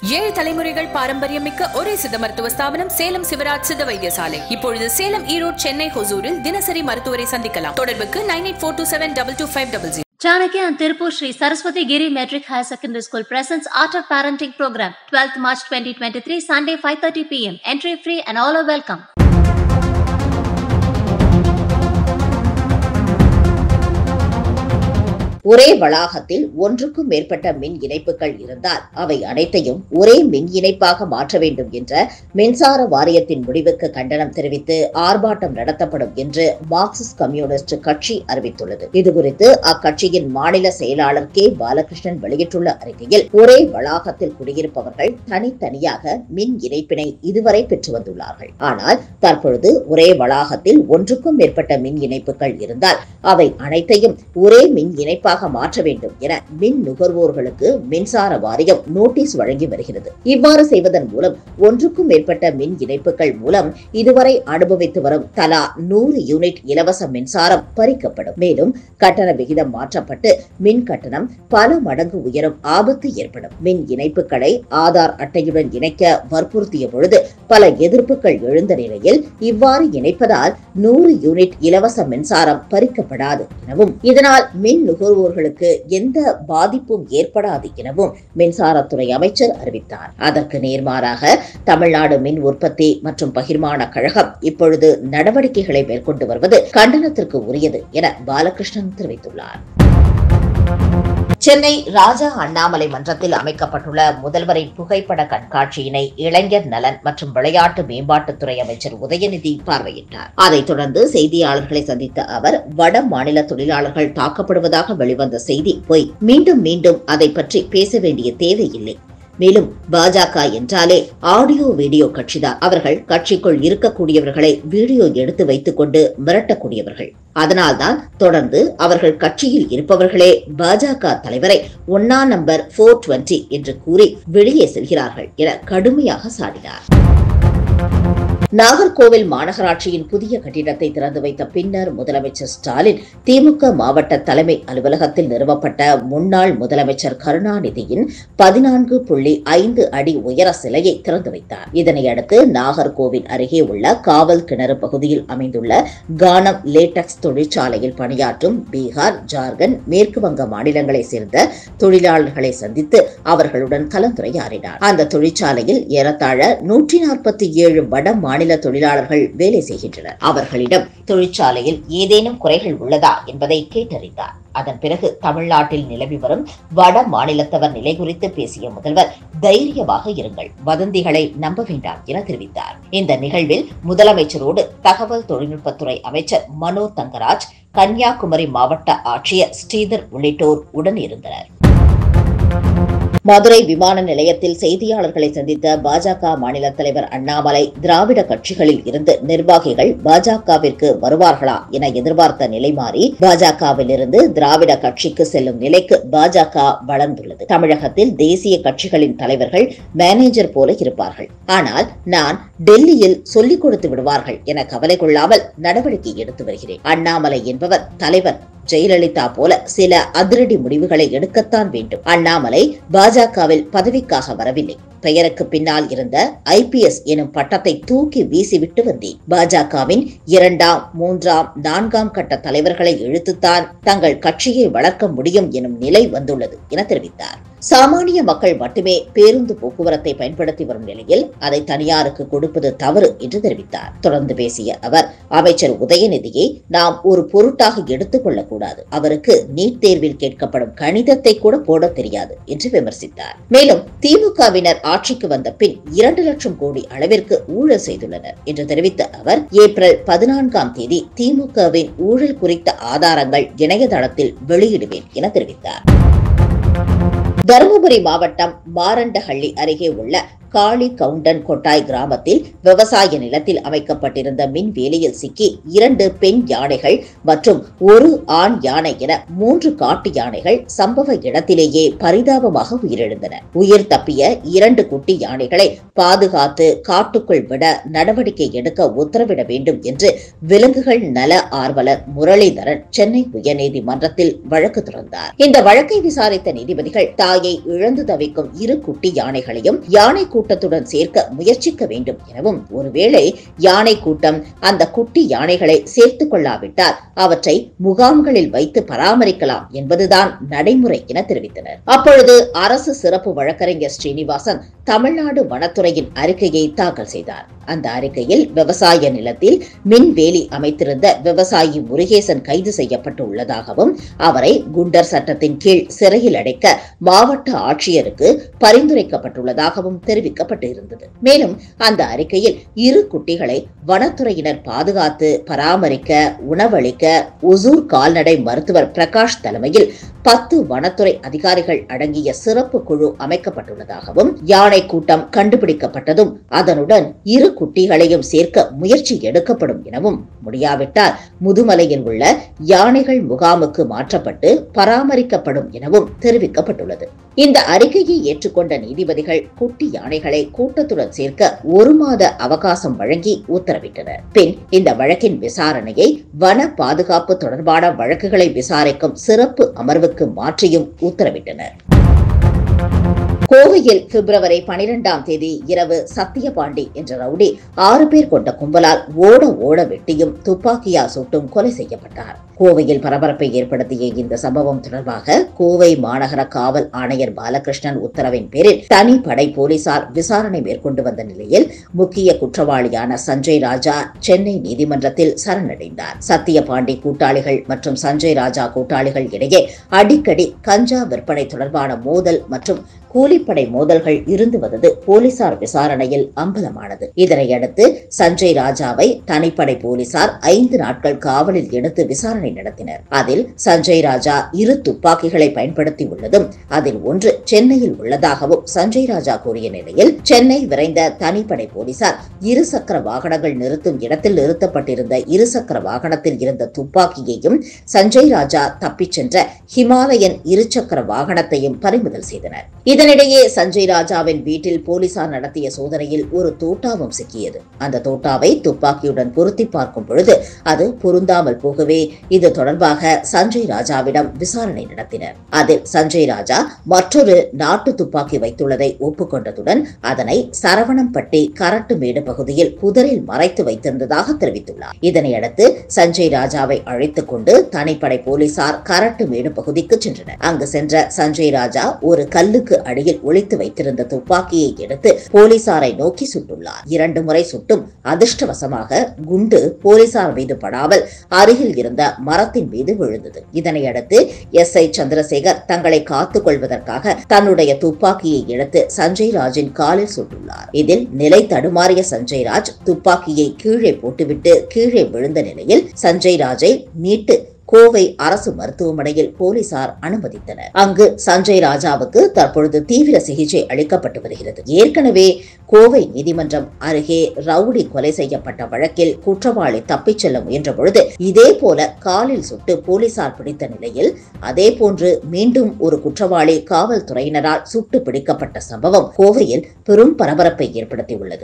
ஏழு தலைமுறைகள் பாரம்பரியம் மிக்க ஒரே சித்த மருத்துவ ஸ்தாபனம் சேலம் சிவராஜ் சித்த வைத்தியசாலை இப்பொழுது சேலம் ஈரோடு சென்னை ஹொசூரில் தினசரி மருத்துவரை சந்திக்கலாம் தொடர்புக்கு nine eight four two seven double two five double zero Chanakya and Tirupur Sri Saraswati Giri Metric Higher Secondary School presents Art of Parenting Program 12th March 2023 Sunday 5:30 p.m. Entry free and all are welcome. ஒரே வளாகத்தில் ஒன்றுக்கும் மேற்பட்ட மின் இணைப்புகள் இருந்தால் அவை அனைத்தையும் ஒரே மின் இணைப்பாக மாற்ற வேண்டும் என்ற மின்சார வாரியத்தின் முடிவுக்கு கண்டனம் தெரிவித்து ஆர்ப்பாட்டம் நடத்தப்படும் என்று மார்க்சிஸ்ட் கம்யூனிஸ்ட் கட்சி அறிவித்துள்ளது இதுகுறித்து அக்கட்சியின் மாநில செயலாளர் கே பாலகிருஷ்ணன் வெளியிட்டுள்ள அறிக்கையில் ஒரே வளாகத்தில் குடியிருப்பவர்கள் தனித்தனியாக மின் இணைப்பினை இதுவரை பெற்று வந்துள்ளார்கள் ஆனால் தற்பொழுது ஒரே வளாகத்தில் ஒன்றுக்கும் மேற்பட்ட மின் இணைப்புகள் இருந்தால் அவை அனைத்தையும் ஒரே மின் இணைப்பாக மாற்ற வேண்டும் என மின் நுகர்வோர்களுக்கு மின்சார வாரியம் நோட்டீஸ் வழங்கி வருகிறது இவ்வாறு செய்வதன் மூலம் ஒன்றுக்கும் மேற்பட்ட மின் இணைப்புகள் மூலம் இதுவரை அனுபவித்து வரும் தலா நூறு யூனிட் இலவச மின்சாரம் பறிக்கப்படும் மேலும் கட்டண விகிதம் மாற்றப்பட்டு மின் கட்டணம் பல மடங்கு உயரும் ஆபத்து ஏற்படும் மின் இணைப்புகளை ஆதார் அட்டையுடன் இணைக்க வற்புறுத்திய பொழுது பல எதிர்ப்புகள் எழுந்த நிலையில் இவ்வாறு இணைப்பதால் நூறு யூனிட் இலவச மின்சாரம் பறிக்கப்படாது எனவும் இதனால் மின் நுகர்வோர்களுக்கு எந்த பாதிப்பும் ஏற்படாது எனவும் மின்சாரத்துறை அமைச்சர் அறிவித்தார் அதற்கு நேர்மாறாக தமிழ்நாடு மின் உற்பத்தி மற்றும் பகிர்மான கழகம் இப்பொழுது நடவடிக்கைகளை மேற்கொண்டு வருவது கண்டனத்திற்கு உரியது என பாலகிருஷ்ணன் தெரிவித்துள்ளார் சென்னை ராஜா அண்ணாமலை மன்றத்தில் அமைக்கப்பட்டுள்ள முதல்வரின் புகைப்பட கண்காட்சியினை இளைஞர் நலன் மற்றும் விளையாட்டு மேம்பாட்டுத்துறை அமைச்சர் உதயநிதி பார்வையிட்டார் அதைத் தொடர்ந்து செய்தியாளர்களை சந்தித்த அவர் வட மாநில தொழிலாளர்கள் தாக்கப்படுவதாக வெளிவந்த செய்தி பொய் மீண்டும் மீண்டும் அதை பற்றி பேச வேண்டிய தேவையில்லை மேலும் பாஜக என்றாலே ஆடியோ வீடியோ கட்சிதான் அவர்கள் கட்சிக்குள் இருக்கக்கூடியவர்களை வீடியோ எடுத்து வைத்துக் கொண்டு மிரட்டக்கூடியவர்கள் அதனால்தான் தொடர்ந்து அவர்கள் கட்சியில் இருப்பவர்களே பாஜக தலைவரை ஒன்னா நம்பர் போர் டுவெண்டி என்று கூறி வெளியே செல்கிறார்கள் என கடுமையாக சாடினார் நாகர்கோவில் மாநகராட்சியின் புதிய கட்டிடத்தை திறந்து வைத்த பின்னர் முதலமைச்சர் ஸ்டாலின் திமுக மாவட்ட தலைமை அலுவலகத்தில் நிறுவப்பட்ட முன்னாள் முதலமைச்சர் கருணாநிதியின் பதினான்கு புள்ளி ஐந்து அடி உயர சிலையை திறந்து வைத்தார் இதனையடுத்து நாகர்கோவில் அருகே உள்ள காவல் கிணறு பகுதியில் அமைந்துள்ள கானம் லேட்டக்ஸ் தொழிற்சாலையில் பணியாற்றும் பீகார் ஜார்க்கண்ட் மேற்கு வங்க மாநிலங்களைச் சேர்ந்த தொழிலாளர்களை சந்தித்து அவர்களுடன் கலந்துரையாடினார் அந்த தொழிற்சாலையில் ஏறத்தாழ நூற்றி நாற்பத்தி ஏழு வட மாநில தொழிலாளர்கள் வேலை செய்கின்றனர் அவர்களிடம் தொழிற்சாலையில் ஏதேனும் குறைகள் உள்ளதா என்பதை கேட்டறிந்தார் அதன் பிறகு தமிழ்நாட்டில் நிலவி வரும் வட மாநிலத்தவர் நிலை குறித்து பேசிய முதல்வர் தைரியமாக இருங்கள் வதந்திகளை நம்ப வேண்டாம் என தெரிவித்தார் இந்த நிகழ்வில் முதலமைச்சரோடு தகவல் தொழில்நுட்பத்துறை அமைச்சர் மனோ தங்கராஜ் கன்னியாகுமரி மாவட்ட ஆட்சியர் ஸ்ரீதர் உள்ளிட்டோர் உடன் இருந்தனர் மதுரை விமான நிலையத்தில் செய்தியாளர்களை சந்தித்த பாஜக மாநில தலைவர் அண்ணாமலை திராவிட கட்சிகளில் இருந்து நிர்வாகிகள் பாஜகவிற்கு வருவார்களா என எதிர்பார்த்த நிலை மாறி பாஜகவில் இருந்து திராவிட கட்சிக்கு செல்லும் நிலைக்கு பாஜக வளர்ந்துள்ளது தமிழகத்தில் தேசிய கட்சிகளின் தலைவர்கள் மேனேஜர் போல இருப்பார்கள் ஆனால் நான் டெல்லியில் சொல்லிக் கொடுத்து விடுவார்கள் என கவலை கொள்ளாமல் நடவடிக்கை எடுத்து வருகிறேன் அண்ணாமலை என்பவர் தலைவர் ஜெயலலிதா போல சில அதிரடி முடிவுகளை எடுக்கத்தான் வேண்டும் அண்ணாமலை பாஜகவில் பதவிக்காக வரவில்லை பெயருக்கு பின்னால் இருந்த ஐபிஎஸ் எனும் பட்டத்தை தூக்கி வீசிவிட்டு வந்தேன் பாஜகவின் இரண்டாம் மூன்றாம் நான்காம் கட்ட தலைவர்களை இழுத்துத்தான் தங்கள் கட்சியை வளர்க்க முடியும் எனும் நிலை வந்துள்ளது என தெரிவித்தார் சாமானிய மக்கள் மட்டுமே பேருந்து போக்குவரத்தை பயன்படுத்தி வரும் நிலையில் அதை தனியாருக்கு கொடுப்பது தவறு என்று தெரிவித்தார் தொடர்ந்து பேசிய அவர் அமைச்சர் உதயநிதியை நாம் ஒரு பொருட்டாக எடுத்துக் கொள்ளக்கூடாது அவருக்கு நீட் தேர்வில் கேட்கப்படும் கணிதத்தை கூட போட தெரியாது என்று விமர்சித்தார் மேலும் திமுகவினர் ஆட்சிக்கு வந்த பின் இரண்டு லட்சம் கோடி அளவிற்கு ஊழல் செய்துள்ளனர் என்று தெரிவித்த அவர் ஏப்ரல் பதினான்காம் தேதி திமுகவின் ஊழல் குறித்த ஆதாரங்கள் இணையதளத்தில் வெளியிடுவேன் என தெரிவித்தார் தருமபுரி மாவட்டம் மாரண்டஹள்ளி அருகே உள்ள காளி கவுண்டன் கொட்டாய் கிராமத்தில் விவசாய நிலத்தில் அமைக்கப்பட்டிருந்த மின் வேலியில் சிக்கி இரண்டு பெண் யானைகள் மற்றும் ஒரு ஆண் யானை என மூன்று காட்டு யானைகள் சம்பவ இடத்திலேயே பரிதாபமாக உயிரிழந்தன உயிர் தப்பிய இரண்டு குட்டி யானைகளை பாதுகாத்து காட்டுக்குள் விட நடவடிக்கை எடுக்க உத்தரவிட வேண்டும் என்று விலங்குகள் நல ஆர்வலர் முரளிதரன் சென்னை உயர்நீதிமன்றத்தில் வழக்கு தொடர்ந்தார் இந்த வழக்கை விசாரித்த நீதிபதிகள் தாயை இழந்து தவிக்கும் இரு குட்டி யானைகளையும் யானை கூட்டத்துடன் சேர்க்க முயற்சிக்க வேண்டும் எனவும் ஒருவேளை யானை கூட்டம் அந்த குட்டி யானைகளை சேர்த்துக் கொள்ளாவிட்டால் அவற்றை முகாம்களில் வைத்து பராமரிக்கலாம் என்பதுதான் நடைமுறை என தெரிவித்தனர் அப்பொழுது அரசு சிறப்பு வழக்கறிஞர் ஸ்ரீனிவாசன் தமிழ்நாடு வனத்துறையின் அறிக்கையை தாக்கல் செய்தார் அந்த அறிக்கையில் விவசாய நிலத்தில் மின் வேலி அமைத்திருந்த விவசாயி முருகேசன் கைது செய்யப்பட்டு உள்ளதாகவும் அவரை குண்டர் சட்டத்தின் கீழ் சிறையில் அடைக்க மாவட்ட ஆட்சியருக்கு பரிந்துரைக்கப்பட்டுள்ளதாகவும் தெரிவிக்கப்பட்டு இருந்தது மேலும் அந்த அறிக்கையில் இரு குட்டிகளை வனத்துறையினர் பாதுகாத்து பராமரிக்க உணவளிக்க ஒசூர் கால்நடை மருத்துவர் பிரகாஷ் தலைமையில் பத்து வனத்துறை அதிகாரிகள் அடங்கிய சிறப்பு குழு அமைக்கப்பட்டுள்ளதாகவும் யானை கூட்டம் கண்டுபிடிக்கப்பட்டதும் அதனுடன் இரு குட்டிகளையும் சேர்க்க முயற்சி எடுக்கப்படும் எனவும் முடியாவிட்டால் முதுமலையில் உள்ள யானைகள் முகாமுக்கு மாற்றப்பட்டு பராமரிக்கப்படும் எனவும் தெரிவிக்கப்பட்டுள்ளது இந்த அறிக்கையை ஏற்றுக்கொண்ட நீதிபதிகள் குட்டி யானைகளை கூட்டத்துடன் சேர்க்க ஒரு மாத அவகாசம் வழங்கி உத்தரவிட்டனர் பின் இந்த வழக்கின் விசாரணையை வன பாதுகாப்பு தொடர்பான வழக்குகளை விசாரிக்கும் சிறப்பு அமர்வுக்கு மாற்றியும் உத்தரவிட்டனர் கோவையில் பிப்ரவரி பனிரெண்டாம் தேதி இரவு சத்தியபாண்டி என்ற ரவுடி ஆறு பேர் கொண்ட கும்பலால் ஓட ஓட வெட்டியும் துப்பாக்கியால் சுட்டும் கொலை செய்யப்பட்டார் கோவையில் பரபரப்பை ஏற்படுத்திய இந்த சம்பவம் தொடர்பாக கோவை மாநகர காவல் ஆணையர் பாலகிருஷ்ணன் உத்தரவின் பேரில் தனிப்படை போலீசார் விசாரணை மேற்கொண்டு வந்த நிலையில் முக்கிய குற்றவாளியான சஞ்சய் ராஜா சென்னை நீதிமன்றத்தில் சரணடைந்தார் சத்தியபாண்டி கூட்டாளிகள் மற்றும் சஞ்சய் ராஜா கூட்டாளிகள் இடையே அடிக்கடி கஞ்சா விற்பனை தொடர்பான மோதல் மற்றும் கூலிப்படை மோதல்கள் இருந்து வந்தது போலீசார் விசாரணையில் அம்பலமானது இதனையடுத்து சஞ்சய் ராஜாவை தனிப்படை போலீசார் ஐந்து நாட்கள் காவலில் எடுத்து விசாரணை நடத்தினர் அதில் சஞ்சய் ராஜா இரு துப்பாக்கிகளை பயன்படுத்தி உள்ளதும் அதில் ஒன்று சென்னையில் உள்ளதாகவும் சஞ்சய் ராஜா கூறிய நிலையில் சென்னை விரைந்த தனிப்படை போலீசார் இருசக்கர வாகனங்கள் நிறுத்தும் இடத்தில் நிறுத்தப்பட்டிருந்த இருசக்கர வாகனத்தில் இருந்த துப்பாக்கியையும் சஞ்சய் ராஜா தப்பிச் சென்ற ஹிமாலயன் இருசக்கர வாகனத்தையும் பறிமுதல் செய்தனர் இதனிடையே சஞ்சய் ராஜாவின் வீட்டில் போலீசார் நடத்திய சோதனையில் ஒரு தோட்டாவும் சிக்கியது அந்த தோட்டாவை துப்பாக்கியுடன் பொருத்தி பார்க்கும் பொழுது அது பொருந்தாமல் போகவே இது தொடர்பாக சஞ்சய் ராஜாவிடம் விசாரணை நடத்தினர் அதில் சஞ்சய் ராஜா மற்றொரு நாட்டு துப்பாக்கி வைத்துள்ளதை ஒப்புக்கொண்டதுடன் அதனை சரவணம்பட்டி கரட்டுமேடு பகுதியில் புதரில் மறைத்து வைத்திருந்ததாக தெரிவித்துள்ளார் இதனையடுத்து சஞ்சய் ராஜாவை அழைத்துக் கொண்டு தனிப்படை போலீசார் கரட்டுமேடு பகுதிக்கு சென்றனர் அங்கு சென்ற சஞ்சய் ராஜா ஒரு கல்லுக்கு அடியில் ஒளித்து வைத்திருந்த துப்பாக்கியை எடுத்து போலீசாரை நோக்கி சுட்டுள்ளார் இரண்டு முறை சுட்டும் அதிர்ஷ்டவசமாக குண்டு போலீசார் மீது படாமல் அருகில் இருந்த மரத்தின் மீது விழுந்தது இதனையடுத்து எஸ் ஐ சந்திரசேகர் தங்களை காத்துக் கொள்வதற்காக தன்னுடைய துப்பாக்கியை எடுத்து சஞ்சய் ராஜின் காலில் சுட்டுள்ளார் இதில் நிலை தடுமாறிய சஞ்சய் ராஜ் துப்பாக்கியை கீழே போட்டுவிட்டு கீழே விழுந்த நிலையில் சஞ்சய் ராஜை மீட்டு கோவை அரசு மருத்துவமனையில் போலீசார் அனுமதித்தனர் அங்கு சஞ்சய் ராஜாவுக்கு தற்பொழுது தீவிர சிகிச்சை அளிக்கப்பட்டு வருகிறது ஏற்கனவே கோவை நீதிமன்றம் அருகே ரவுடி கொலை செய்யப்பட்ட வழக்கில் குற்றவாளி தப்பிச் செல்ல முயன்ற பொழுது இதே போல காலில் சுட்டு போலீசார் பிடித்த நிலையில் அதே போன்று மீண்டும் ஒரு குற்றவாளி காவல்துறையினரால் சுட்டு பிடிக்கப்பட்ட சம்பவம் கோவையில் பெரும் பரபரப்பை ஏற்படுத்தியுள்ளது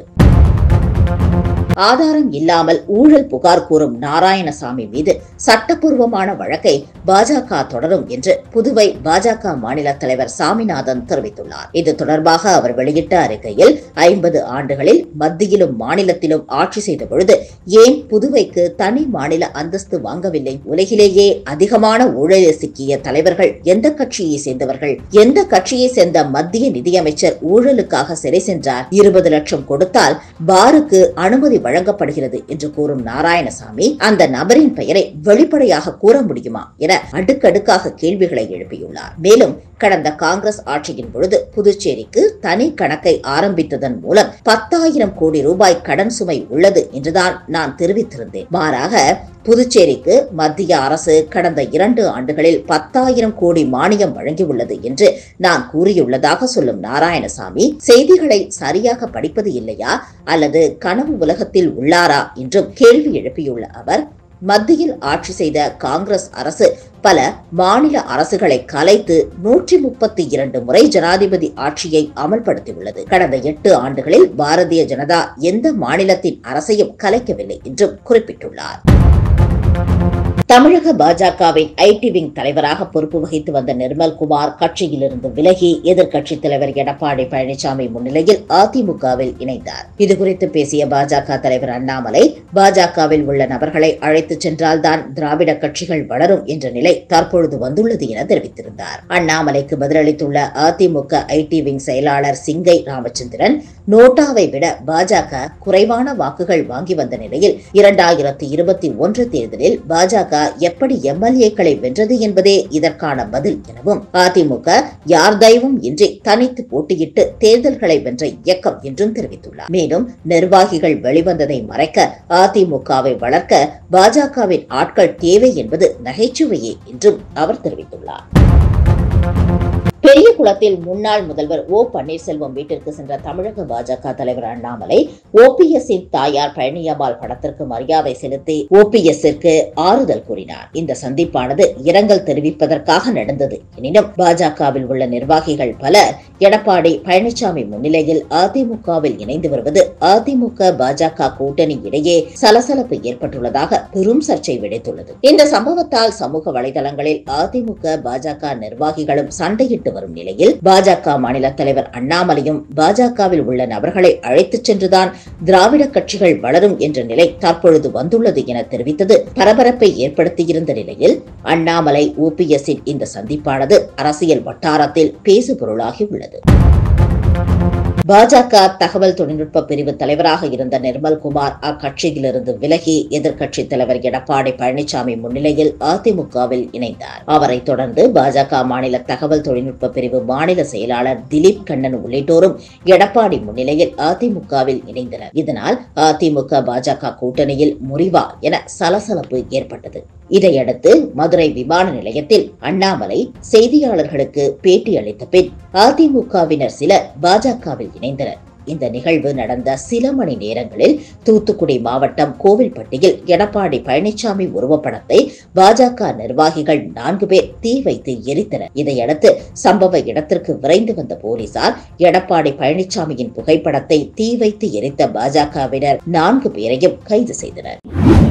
ஆதாரம் இல்லாமல் ஊழல் புகார் கூறும் நாராயணசாமி மீது சட்டப்பூர்வமான வழக்கை பாஜக தொடரும் என்று புதுவை பாஜக மாநில தலைவர் சாமிநாதன் தெரிவித்துள்ளார் இது தொடர்பாக அவர் வெளியிட்ட அறிக்கையில் ஐம்பது ஆண்டுகளில் மத்தியிலும் மாநிலத்திலும் ஆட்சி செய்த பொழுது ஏன் புதுவைக்கு தனி மாநில அந்தஸ்து வாங்கவில்லை உலகிலேயே அதிகமான ஊழலில் சிக்கிய தலைவர்கள் எந்த கட்சியை சேர்ந்தவர்கள் எந்த கட்சியை சேர்ந்த மத்திய நிதியமைச்சர் ஊழலுக்காக சிறை சென்றார் இருபது லட்சம் கொடுத்தால் பாருக்கு அனுமதி வழங்கப்படுகிறது என்று கூறும் நாராயணசாமி அந்த நபரின் பெயரை வெளிப்படையாக கூற முடியுமா என அடுக்கடுக்காக கேள்விகளை எழுப்பியுள்ளார் மேலும் கடந்த காங்கிரஸ் ஆட்சியின் பொழுது புதுச்சேரிக்கு தனி கணக்கை ஆரம்பித்ததன் மூலம் பத்தாயிரம் கோடி ரூபாய் கடன் சுமை உள்ளது என்றுதான் நான் தெரிவித்திருந்தேன் மாறாக புதுச்சேரிக்கு மத்திய அரசு கடந்த இரண்டு ஆண்டுகளில் பத்தாயிரம் கோடி மானியம் வழங்கியுள்ளது என்று நான் கூறியுள்ளதாக சொல்லும் நாராயணசாமி செய்திகளை சரியாக படிப்பது இல்லையா அல்லது கனவு உலகத்தில் உள்ளாரா என்றும் கேள்வி எழுப்பியுள்ள அவர் மத்தியில் ஆட்சி செய்த காங்கிரஸ் அரசு பல மாநில அரசுகளை கலைத்து நூற்றி முப்பத்தி இரண்டு முறை ஜனாதிபதி ஆட்சியை அமல்படுத்தியுள்ளது கடந்த எட்டு ஆண்டுகளில் பாரதிய ஜனதா எந்த மாநிலத்தின் அரசையும் கலைக்கவில்லை என்றும் குறிப்பிட்டுள்ளார் தமிழக பாஜகவின் ஐடி விங் தலைவராக பொறுப்பு வகித்து வந்த நிர்மல்குமார் கட்சியிலிருந்து விலகி எதிர்க்கட்சித் தலைவர் எடப்பாடி பழனிசாமி முன்னிலையில் அதிமுகவில் இணைந்தார் இதுகுறித்து பேசிய பாஜக தலைவர் அண்ணாமலை பாஜகவில் உள்ள நபர்களை அழைத்துச் சென்றால்தான் திராவிட கட்சிகள் வளரும் என்ற நிலை தற்பொழுது வந்துள்ளது என தெரிவித்திருந்தார் அண்ணாமலைக்கு பதிலளித்துள்ள அதிமுக ஐடி விங் செயலாளர் சிங்கை ராமச்சந்திரன் நோட்டாவை விட பாஜக குறைவான வாக்குகள் வாங்கி வந்த நிலையில் இரண்டாயிரத்தி இருபத்தி ஒன்று தேர்தலில் பாஜக எப்படி எம்எல்ஏக்களை வென்றது என்பதே இதற்கான பதில் எனவும் அதிமுக யார் தெய்வம் இன்றி தனித்து போட்டியிட்டு தேர்தல்களை வென்ற இயக்கம் என்றும் தெரிவித்துள்ளார் மேலும் நிர்வாகிகள் வெளிவந்ததை மறைக்க அதிமுகவை வளர்க்க பாஜகவின் ஆட்கள் தேவை என்பது நகைச்சுவையே என்றும் அவர் தெரிவித்துள்ளார் பெரிய குளத்தில் முன்னாள் முதல்வர் ஓ பன்னீர்செல்வம் வீட்டிற்கு சென்ற தமிழக பாஜக தலைவர் அண்ணாமலை ஓபிஎஸ் தாயார் பழனியம்மாள் படத்திற்கு மரியாதை செலுத்தி ஓபிஎஸ்ஸிற்கு ஆறுதல் கூறினார் இந்த சந்திப்பானது இரங்கல் தெரிவிப்பதற்காக நடந்தது எனினும் பாஜகவில் உள்ள நிர்வாகிகள் பலர் எடப்பாடி பழனிசாமி முன்னிலையில் அதிமுகவில் இணைந்து வருவது அதிமுக பாஜக கூட்டணி இடையே சலசலப்பு ஏற்பட்டுள்ளதாக பெரும் சர்ச்சை வெடித்துள்ளது இந்த சம்பவத்தால் சமூக வலைதளங்களில் அதிமுக பாஜக நிர்வாகிகளும் சண்டையிட்டு வரும் நிலையில் பாஜக மாநில தலைவர் அண்ணாமலையும் பாஜகவில் உள்ள நபர்களை அழைத்துச் சென்றுதான் திராவிட கட்சிகள் வளரும் என்ற நிலை தற்பொழுது வந்துள்ளது என தெரிவித்தது பரபரப்பை ஏற்படுத்தியிருந்த நிலையில் அண்ணாமலை ஓபிஎஸ்ஸின் இந்த சந்திப்பானது அரசியல் வட்டாரத்தில் பேசுபொருளாகி உள்ளது பாஜக தகவல் தொழில்நுட்ப பிரிவு தலைவராக இருந்த நிர்மல்குமார் அக்கட்சியிலிருந்து விலகி எதிர்க்கட்சித் தலைவர் எடப்பாடி பழனிசாமி முன்னிலையில் அதிமுகவில் இணைந்தார் அவரைத் தொடர்ந்து பாஜக மாநில தகவல் தொழில்நுட்ப பிரிவு மாநில செயலாளர் திலீப் கண்ணன் உள்ளிட்டோரும் எடப்பாடி முன்னிலையில் அதிமுகவில் இணைந்தனர் இதனால் அதிமுக பாஜக கூட்டணியில் முறிவா என சலசலப்பு ஏற்பட்டது இதையடுத்து மதுரை விமான நிலையத்தில் அண்ணாமலை செய்தியாளர்களுக்கு பேட்டி அளித்த பின் அதிமுகவினர் சிலர் பாஜகவில் இணைந்தனர் இந்த நிகழ்வு நடந்த சில மணி நேரங்களில் தூத்துக்குடி மாவட்டம் கோவில்பட்டியில் எடப்பாடி பழனிசாமி உருவப்படத்தை பாஜக நிர்வாகிகள் நான்கு பேர் தீ வைத்து எரித்தனர் இதையடுத்து சம்பவ இடத்திற்கு விரைந்து வந்த போலீசார் எடப்பாடி பழனிசாமியின் புகைப்படத்தை தீ வைத்து எரித்த பாஜகவினர் நான்கு பேரையும் கைது செய்தனர்